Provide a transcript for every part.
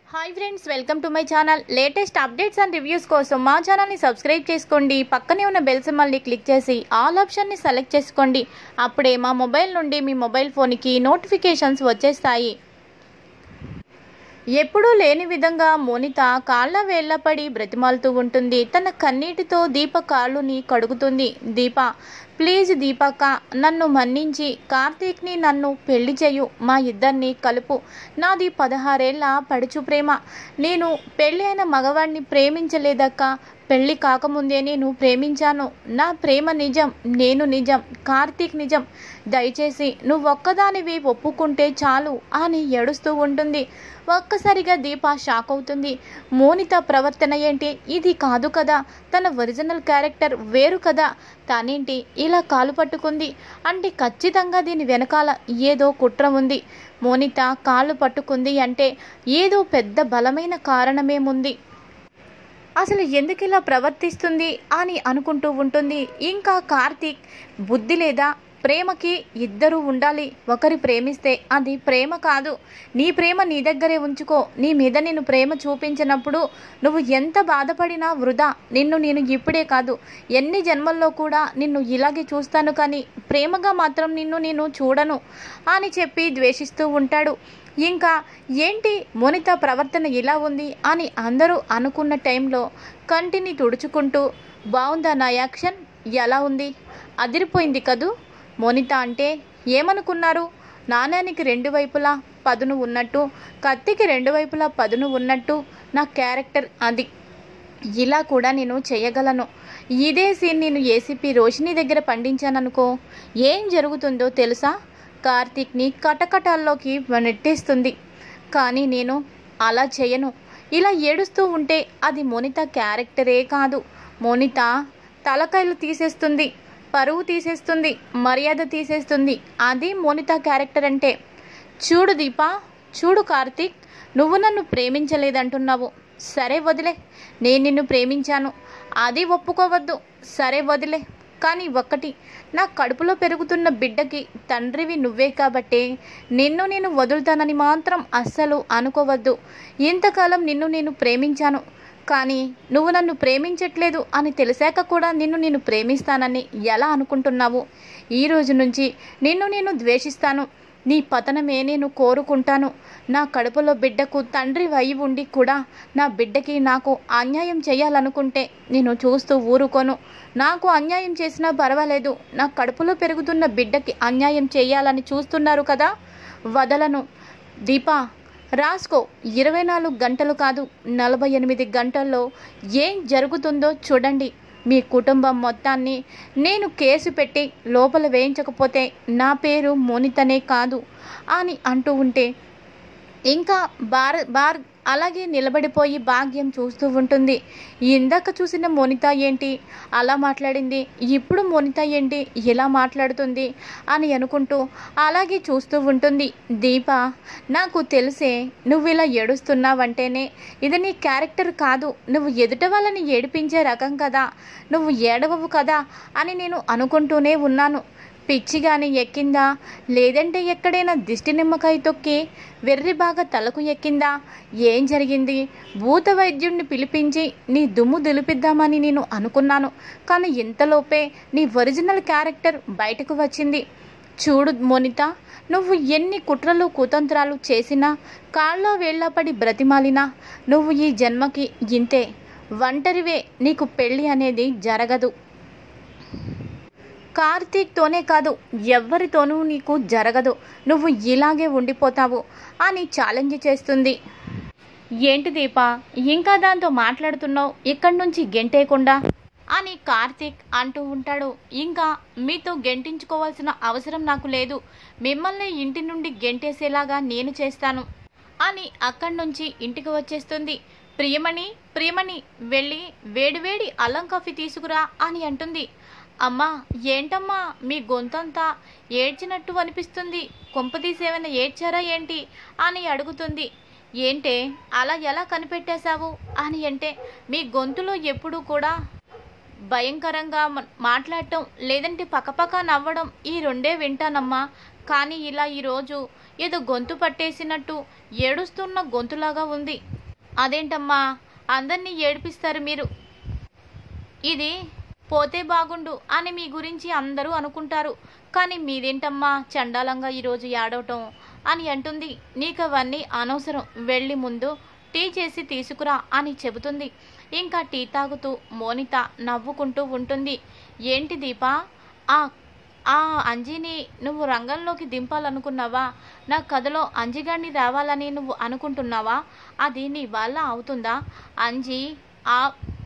hi friends welcome to my channel latest updates and reviews కోసం మా ఛానల్ని subscribe చేసుకోండి పక్కనే ఉన్న బెల్ సింబల్ని క్లిక్ చేసి ఆల్ ఆప్షన్ని సెలెక్ట్ చేసుకోండి అప్పుడే మా మొబైల్ నుండి మీ మొబైల్ ఫోన్కి నోటిఫికేషన్స్ వచ్చేస్తాయి ఎప్పుడూ లేని విధంగా మోనిత కాళ్ళ వేళ్లపడి బ్రతిమాలుతూ ఉంటుంది తన కన్నీటితో దీప కాళ్ళుని కడుగుతుంది దీప ప్లీజ్ దీపక్క నన్ను మన్నించి కార్తీక్ని నన్ను పెళ్లి చేయు మా ఇద్దరిని కలుపు నాది పదహారేళ్ల పడుచు ప్రేమ నేను పెళ్ళి అయిన మగవాడిని ప్రేమించలేదక్క పెళ్లి కాకముందే నేను ప్రేమించాను నా ప్రేమ నిజం నేను నిజం కార్తీక్ నిజం దయచేసి నువ్వు ఒక్కదానివి ఒప్పుకుంటే చాలు అని ఏడుస్తూ ఉంటుంది ఒక్కసారిగా దీప షాక్ అవుతుంది మోనిత ప్రవర్తన ఏంటి ఇది కాదు కదా తన ఒరిజినల్ క్యారెక్టర్ వేరు కదా తానేంటి ఇలా కాలు పట్టుకుంది అంటే ఖచ్చితంగా దీని వెనకాల ఏదో కుట్ర ఉంది మోనిత కాళ్ళు పట్టుకుంది అంటే ఏదో పెద్ద బలమైన కారణమేముంది అసలు ఎందుకు ఇలా ప్రవర్తిస్తుంది అని అనుకుంటూ ఉంటుంది ఇంకా కార్తీక్ బుద్ధి లేదా ప్రేమకి ఇద్దరు ఉండాలి ఒకరి ప్రేమిస్తే అది ప్రేమ కాదు నీ ప్రేమ నీ దగ్గరే ఉంచుకో నీ మీద నేను ప్రేమ చూపించినప్పుడు నువ్వు ఎంత బాధపడినా వృధా నిన్ను నేను ఇప్పుడే కాదు ఎన్ని జన్మల్లో కూడా నిన్ను ఇలాగే చూస్తాను కానీ ప్రేమగా మాత్రం నిన్ను నేను చూడను అని చెప్పి ద్వేషిస్తూ ఉంటాడు ఇంకా ఏంటి మోనిత ప్రవర్తన ఇలా ఉంది అని అందరూ అనుకున్న టైంలో కంటిని తుడుచుకుంటూ బాగుందా నా యాక్షన్ ఎలా ఉంది అదిరిపోయింది కదూ మోనిత అంటే ఏమనుకున్నారు నాణ్యానికి రెండు వైపులా పదును ఉన్నట్టు కత్తికి రెండు వైపులా పదును ఉన్నట్టు నా క్యారెక్టర్ అది ఇలా కూడా నేను చేయగలను ఇదే సీన్ నేను ఏసీపీ రోషిని దగ్గర పండించాననుకో ఏం జరుగుతుందో తెలుసా కార్తీక్ని కటకటాల్లోకి నెట్టేస్తుంది కానీ నేను అలా చేయను ఇలా ఏడుస్తూ ఉంటే అది మోనిత క్యారెక్టరే కాదు మోనిత తలకాయలు తీసేస్తుంది పరువు తీసేస్తుంది మర్యాద తీసేస్తుంది అది మోనిత క్యారెక్టర్ అంటే చూడు దీపా చూడు కార్తీక్ నువ్వు నన్ను ప్రేమించలేదంటున్నావు సరే వదిలే నేను నిన్ను ప్రేమించాను అది ఒప్పుకోవద్దు సరే వదిలే కానీ ఒక్కటి నా కడుపులో పెరుగుతున్న బిడ్డకి తండ్రివి నువ్వే కాబట్టే నిన్ను నేను వదులుతానని మాత్రం అస్సలు అనుకోవద్దు ఇంతకాలం నిన్ను నేను ప్రేమించాను కానీ నువ్వు నన్ను ప్రేమించట్లేదు అని తెలిసాక కూడా నిన్ను నేను ప్రేమిస్తానని ఎలా అనుకుంటున్నావు ఈ రోజు నుంచి నిన్ను నేను ద్వేషిస్తాను నీ పతనమే నేను కోరుకుంటాను నా కడుపులో బిడ్డకు తండ్రి అయి ఉండి కూడా నా బిడ్డకి నాకు అన్యాయం చేయాలనుకుంటే నేను చూస్తూ ఊరుకోను నాకు అన్యాయం చేసినా పర్వాలేదు నా కడుపులో పెరుగుతున్న బిడ్డకి అన్యాయం చేయాలని చూస్తున్నారు కదా వదలను దీపా రాసుకో ఇరవై నాలుగు గంటలు కాదు నలభై ఎనిమిది గంటల్లో ఏం జరుగుతుందో చూడండి మీ కుటుంబం మొత్తాన్ని నేను కేసు పెట్టి లోపల వేయించకపోతే నా పేరు మోనితనే కాదు అని అంటూ ఉంటే ఇంకా బార్ బార్ అలాగే నిలబడిపోయి భాగ్యం చూస్తూ ఉంటుంది ఇందాక చూసిన మోనిత ఏంటి అలా మాట్లాడింది ఇప్పుడు మోనిత ఏంటి ఇలా మాట్లాడుతుంది అని అనుకుంటూ అలాగే చూస్తూ ఉంటుంది దీప నాకు తెలిసే నువ్వు ఇలా ఏడుస్తున్నావంటేనే ఇది నీ క్యారెక్టర్ కాదు నువ్వు ఎదుట వాళ్ళని ఏడిపించే రకం కదా నువ్వు ఏడవవు కదా అని నేను అనుకుంటూనే ఉన్నాను పిచ్చి కానీ ఎక్కిందా లేదంటే ఎక్కడైనా దిష్టి నిమ్మకాయ తొక్కి వెర్రి బాగా తలకు ఎక్కిందా ఏం జరిగింది భూత వైద్యుడిని పిలిపించి నీ దుమ్ము దులిపిద్దామని నేను అనుకున్నాను కానీ ఇంతలోపే నీ ఒరిజినల్ క్యారెక్టర్ బయటకు వచ్చింది చూడు మోనిత నువ్వు ఎన్ని కుట్రలు కుతంత్రాలు చేసినా కాళ్ళలో వేళ్ళపడి బ్రతిమాలినా నువ్వు ఈ జన్మకి ఇంతే ఒంటరివే నీకు పెళ్ళి అనేది జరగదు కార్తీక్తోనే కాదు ఎవ్వరితోనూ నీకు జరగదు నువ్వు ఇలాగే ఉండిపోతావు అని ఛాలెంజ్ చేస్తుంది ఏంటి దీప ఇంకా దాంతో మాట్లాడుతున్నావు ఇక్కడి నుంచి గెంటేయకుండా అని కార్తీక్ అంటూ ఉంటాడు ఇంకా మీతో గెంటించుకోవాల్సిన అవసరం నాకు లేదు మిమ్మల్ని ఇంటి నుండి గెంటేసేలాగా నేను చేస్తాను అని అక్కడి నుంచి ఇంటికి వచ్చేస్తుంది ప్రియమణి ప్రియమణి వెళ్ళి వేడివేడి అల్లం కాఫీ తీసుకురా అని అంటుంది అమ్మా ఏంటమ్మా మీ గొంతంతా ఏడ్చినట్టు అనిపిస్తుంది కొంపతీసేమైనా ఏడ్చారా ఏంటి అని అడుగుతుంది ఏంటే అలా ఎలా కనిపెట్టేశావు అని అంటే మీ గొంతులో ఎప్పుడూ కూడా భయంకరంగా మ- మాట్లాడటం లేదంటే పక్కపక్క నవ్వడం ఈ రెండే వింటానమ్మా కానీ ఇలా ఈరోజు ఏదో గొంతు పట్టేసినట్టు ఏడుస్తున్న గొంతులాగా ఉంది అదేంటమ్మా అందరినీ ఏడిపిస్తారు మీరు ఇది పోతే బాగుండు అని మీ గురించి అందరూ అనుకుంటారు కానీ మీదేంటమ్మా చండాలంగా ఈరోజు ఏడవటం అని అంటుంది నీకు అవన్నీ అనవసరం వెళ్ళి ముందు టీ చేసి తీసుకురా అని చెబుతుంది ఇంకా టీ తాగుతూ మోనిత నవ్వుకుంటూ ఉంటుంది ఏంటి దీపా ఆ ఆ అంజీని నువ్వు రంగంలోకి దింపాలనుకున్నావా నా కథలో అంజిగాడిని రావాలని నువ్వు అనుకుంటున్నావా అది నీ వల్ల అవుతుందా అంజీ ఆ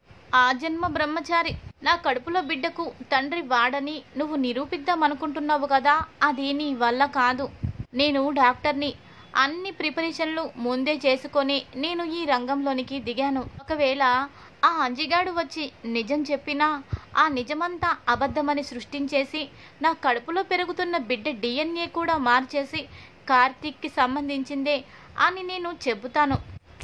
ఆ జన్మ బ్రహ్మచారి నా కడుపులో బిడ్డకు తండ్రి వాడని నువ్వు నిరూపిద్దామనుకుంటున్నావు కదా అది నీ వల్ల కాదు నేను డాక్టర్ని అన్ని ప్రిపరేషన్లు ముందే చేసుకొని నేను ఈ రంగంలోనికి దిగాను ఒకవేళ ఆ అంజిగాడు వచ్చి నిజం చెప్పినా ఆ నిజమంతా అబద్ధమని సృష్టించేసి నా కడుపులో పెరుగుతున్న బిడ్డ డిఎన్ఏ కూడా మార్చేసి కార్తీక్కి సంబంధించిందే అని నేను చెబుతాను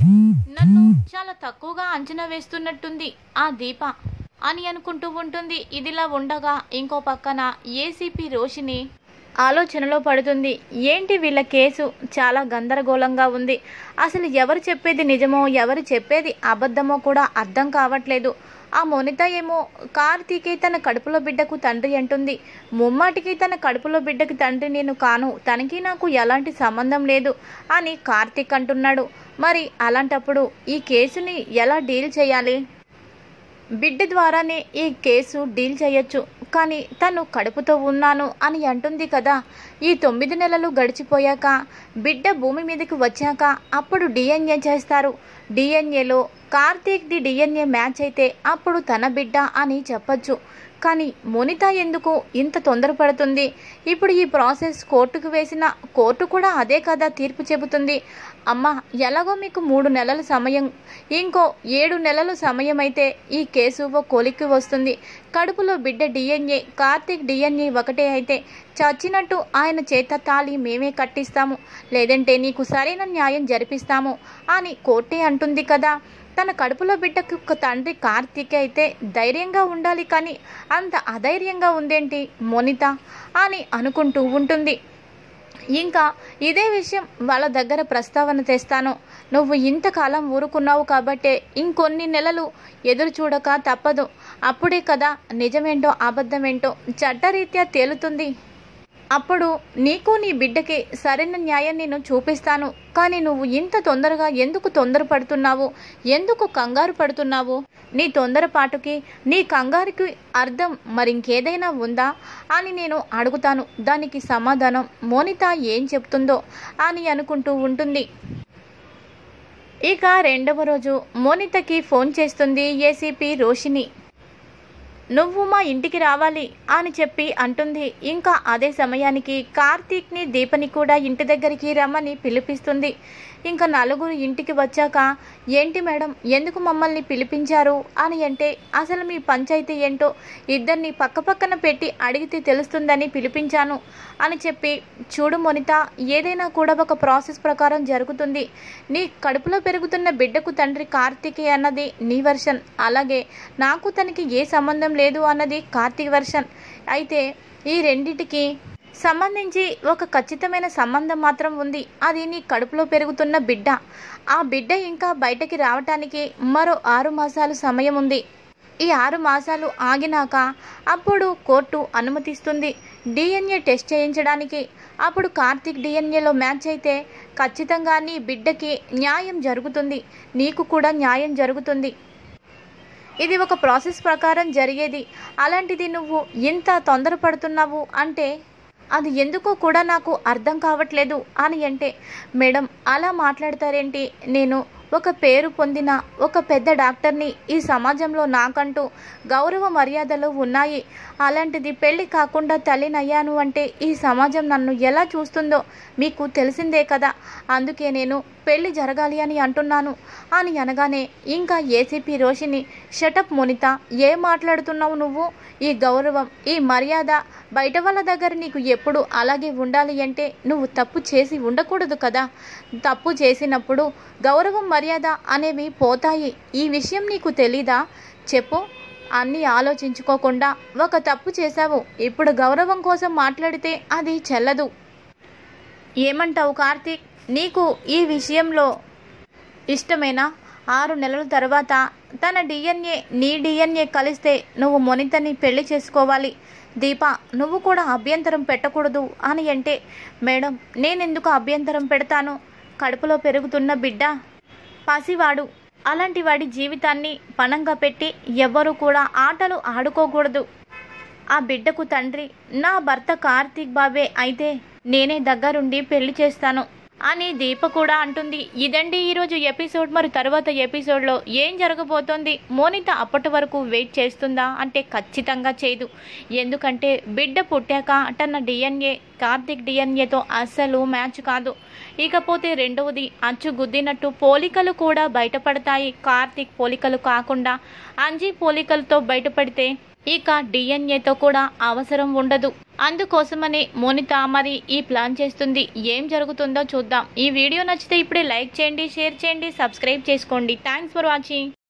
నన్ను చాలా తక్కువగా అంచనా వేస్తున్నట్టుంది ఆ దీప అని అనుకుంటూ ఉంటుంది ఇదిలా ఉండగా ఇంకో పక్కన ఏసీపీ రోషిని ఆలోచనలో పడుతుంది ఏంటి వీళ్ళ కేసు చాలా గందరగోళంగా ఉంది అసలు ఎవరు చెప్పేది నిజమో ఎవరు చెప్పేది అబద్ధమో కూడా అర్థం కావట్లేదు ఆ మోనిత ఏమో కార్తీకి తన కడుపులో బిడ్డకు తండ్రి అంటుంది ముమ్మాటికి తన కడుపులో బిడ్డకి తండ్రి నేను కాను తనకి నాకు ఎలాంటి సంబంధం లేదు అని కార్తీక్ అంటున్నాడు మరి అలాంటప్పుడు ఈ కేసుని ఎలా డీల్ చేయాలి బిడ్డ ద్వారానే ఈ కేసు డీల్ చేయొచ్చు కానీ తను కడుపుతో ఉన్నాను అని అంటుంది కదా ఈ తొమ్మిది నెలలు గడిచిపోయాక బిడ్డ భూమి మీదకి వచ్చాక అప్పుడు డిఎన్ఏ చేస్తారు డిఎన్ఏలో కార్తీక్ది డిఎన్ఏ మ్యాచ్ అయితే అప్పుడు తన బిడ్డ అని చెప్పొచ్చు కానీ మోనిత ఎందుకు ఇంత తొందరపడుతుంది ఇప్పుడు ఈ ప్రాసెస్ కోర్టుకు వేసిన కోర్టు కూడా అదే కదా తీర్పు చెబుతుంది అమ్మ ఎలాగో మీకు మూడు నెలల సమయం ఇంకో ఏడు నెలల సమయం అయితే ఈ కేసు ఓ కొలిక్కి వస్తుంది కడుపులో బిడ్డ డిఎన్ఏ కార్తీక్ డిఎన్ఏ ఒకటే అయితే చచ్చినట్టు ఆయన చేత తాళి మేమే కట్టిస్తాము లేదంటే నీకు సరైన న్యాయం జరిపిస్తాము అని కోర్టే అంటుంది కదా తన కడుపులో బిడ్డకు ఒక తండ్రి కార్తీక్ అయితే ధైర్యంగా ఉండాలి కానీ అంత అధైర్యంగా ఉందేంటి మోనిత అని అనుకుంటూ ఉంటుంది ఇంకా ఇదే విషయం వాళ్ళ దగ్గర ప్రస్తావన తెస్తాను నువ్వు ఇంతకాలం ఊరుకున్నావు కాబట్టే ఇంకొన్ని నెలలు ఎదురు చూడక తప్పదు అప్పుడే కదా నిజమేంటో అబద్ధమేంటో చట్టరీత్యా తేలుతుంది అప్పుడు నీకు నీ బిడ్డకి సరైన న్యాయం నేను చూపిస్తాను కానీ నువ్వు ఇంత తొందరగా ఎందుకు తొందరపడుతున్నావు ఎందుకు కంగారు పడుతున్నావు నీ తొందరపాటుకి నీ కంగారుకి అర్థం మరింకేదైనా ఉందా అని నేను అడుగుతాను దానికి సమాధానం మోనిత ఏం చెప్తుందో అని అనుకుంటూ ఉంటుంది ఇక రెండవ రోజు మోనితకి ఫోన్ చేస్తుంది ఏసీపీ రోషిని నువ్వు మా ఇంటికి రావాలి అని చెప్పి అంటుంది ఇంకా అదే సమయానికి కార్తీక్ని దీపని కూడా ఇంటి దగ్గరికి రమ్మని పిలిపిస్తుంది ఇంకా నలుగురు ఇంటికి వచ్చాక ఏంటి మేడం ఎందుకు మమ్మల్ని పిలిపించారు అని అంటే అసలు మీ పంచాయతీ ఏంటో ఇద్దరిని పక్కపక్కన పెట్టి అడిగితే తెలుస్తుందని పిలిపించాను అని చెప్పి చూడు మొనిత ఏదైనా కూడా ఒక ప్రాసెస్ ప్రకారం జరుగుతుంది నీ కడుపులో పెరుగుతున్న బిడ్డకు తండ్రి కార్తీకే అన్నది నీ వర్షన్ అలాగే నాకు తనకి ఏ సంబంధం లేదు అన్నది కార్తీక్ వర్షన్ అయితే ఈ రెండిటికి సంబంధించి ఒక ఖచ్చితమైన సంబంధం మాత్రం ఉంది అది నీ కడుపులో పెరుగుతున్న బిడ్డ ఆ బిడ్డ ఇంకా బయటకి రావటానికి మరో ఆరు మాసాలు సమయం ఉంది ఈ ఆరు మాసాలు ఆగినాక అప్పుడు కోర్టు అనుమతిస్తుంది డిఎన్ఏ టెస్ట్ చేయించడానికి అప్పుడు కార్తీక్ డిఎన్ఏలో మ్యాచ్ అయితే ఖచ్చితంగా నీ బిడ్డకి న్యాయం జరుగుతుంది నీకు కూడా న్యాయం జరుగుతుంది ఇది ఒక ప్రాసెస్ ప్రకారం జరిగేది అలాంటిది నువ్వు ఇంత తొందరపడుతున్నావు అంటే అది ఎందుకో కూడా నాకు అర్థం కావట్లేదు అని అంటే మేడం అలా మాట్లాడతారేంటి నేను ఒక పేరు పొందిన ఒక పెద్ద డాక్టర్ని ఈ సమాజంలో నాకంటూ గౌరవ మర్యాదలు ఉన్నాయి అలాంటిది పెళ్లి కాకుండా తల్లినయ్యాను అంటే ఈ సమాజం నన్ను ఎలా చూస్తుందో మీకు తెలిసిందే కదా అందుకే నేను పెళ్లి జరగాలి అని అంటున్నాను అని అనగానే ఇంకా ఏసీపీ రోషిని షటప్ మునిత ఏం మాట్లాడుతున్నావు నువ్వు ఈ గౌరవం ఈ మర్యాద బయట వాళ్ళ దగ్గర నీకు ఎప్పుడు అలాగే ఉండాలి అంటే నువ్వు తప్పు చేసి ఉండకూడదు కదా తప్పు చేసినప్పుడు గౌరవం మర్యాద అనేవి పోతాయి ఈ విషయం నీకు తెలీదా చెప్పు అన్నీ ఆలోచించుకోకుండా ఒక తప్పు చేశావు ఇప్పుడు గౌరవం కోసం మాట్లాడితే అది చెల్లదు ఏమంటావు కార్తీక్ నీకు ఈ విషయంలో ఇష్టమేనా ఆరు నెలల తర్వాత తన డిఎన్ఏ నీ డిఎన్ఏ కలిస్తే నువ్వు మొనితని పెళ్లి చేసుకోవాలి దీప నువ్వు కూడా అభ్యంతరం పెట్టకూడదు అని అంటే మేడం నేనెందుకు అభ్యంతరం పెడతాను కడుపులో పెరుగుతున్న బిడ్డ పసివాడు అలాంటి వాడి జీవితాన్ని పణంగా పెట్టి ఎవ్వరూ కూడా ఆటలు ఆడుకోకూడదు ఆ బిడ్డకు తండ్రి నా భర్త కార్తీక్ బాబే అయితే నేనే దగ్గరుండి పెళ్లి చేస్తాను అని దీప కూడా అంటుంది ఇదండి ఈరోజు ఎపిసోడ్ మరి తర్వాత ఎపిసోడ్లో ఏం జరగబోతోంది మోనిత అప్పటి వరకు వెయిట్ చేస్తుందా అంటే ఖచ్చితంగా చేయదు ఎందుకంటే బిడ్డ పుట్టాక తన డిఎన్ఏ కార్తీక్ డిఎన్ఏతో అస్సలు మ్యాచ్ కాదు ఇకపోతే రెండవది అచ్చు గుద్దినట్టు పోలికలు కూడా బయటపడతాయి కార్తీక్ పోలికలు కాకుండా అంజీ పోలికలతో బయటపడితే ఇక డిఎన్ఏతో కూడా అవసరం ఉండదు అందుకోసమని మోనిత మరి ఈ ప్లాన్ చేస్తుంది ఏం జరుగుతుందో చూద్దాం ఈ వీడియో నచ్చితే ఇప్పుడే లైక్ చేయండి షేర్ చేయండి సబ్స్క్రైబ్ చేసుకోండి థ్యాంక్స్ ఫర్ వాచింగ్